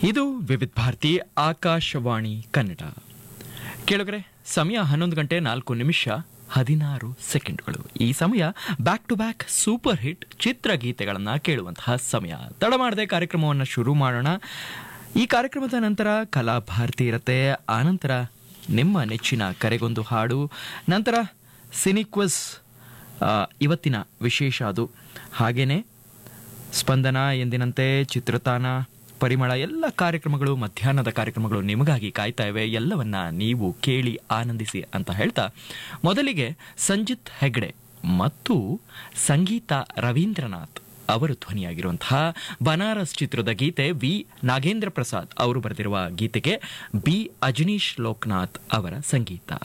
ಇದು ವಿವಿಧ ಭಾರತಿ ಆಕಾಶವಾಣಿ ಕನ್ನಡ ಕೇಳಿದ್ರೆ ಸಮಯ ಹನ್ನೊಂದು ಗಂಟೆ ನಾಲ್ಕು ನಿಮಿಷ ಹದಿನಾರು ಸೆಕೆಂಡ್ಗಳು ಈ ಸಮಯ back to back super hit ಚಿತ್ರಗೀತೆಗಳನ್ನ ಕೇಳುವಂತಹ ಸಮಯ ತಡ ಮಾಡದೆ ಕಾರ್ಯಕ್ರಮವನ್ನು ಶುರು ಮಾಡೋಣ ಈ ಕಾರ್ಯಕ್ರಮದ ನಂತರ ಕಲಾ ಭಾರತಿ ಇರುತ್ತೆ ಆನಂತರ ನಿಮ್ಮ ನೆಚ್ಚಿನ ಕರೆಗೊಂದು ಹಾಡು ನಂತರ ಸಿನಿಕ್ವಸ್ ಆ, ಇವತ್ತಿನ ವಿಶೇಷ ಅದು ಹಾಗೇನೆ ಸ್ಪಂದನ ಎಂದಿನಂತೆ ಚಿತ್ರತಾನ ಪರಿಮಳ ಎಲ್ಲ ಕಾರ್ಯಕ್ರಮಗಳು ಮಧ್ಯಾಹ್ನದ ಕಾರ್ಯಕ್ರಮಗಳು ನಿಮಗಾಗಿ ಕಾಯ್ತಾ ಇವೆ ಎಲ್ಲವನ್ನ ನೀವು ಕೇಳಿ ಆನಂದಿಸಿ ಅಂತ ಹೇಳ್ತಾ ಮೊದಲಿಗೆ ಸಂಜಿತ್ ಹೆಗ್ಡೆ ಮತ್ತು ಸಂಗೀತ ರವೀಂದ್ರನಾಥ್ ಅವರು ಧ್ವನಿಯಾಗಿರುವಂತಹ ಬನಾರಸ್ ಚಿತ್ರದ ಗೀತೆ ವಿ ನಾಗೇಂದ್ರ ಪ್ರಸಾದ್ ಅವರು ಬರೆದಿರುವ ಗೀತೆಗೆ ಬಿ ಅಜನೀಶ್ ಲೋಕನಾಥ್ ಅವರ ಸಂಗೀತ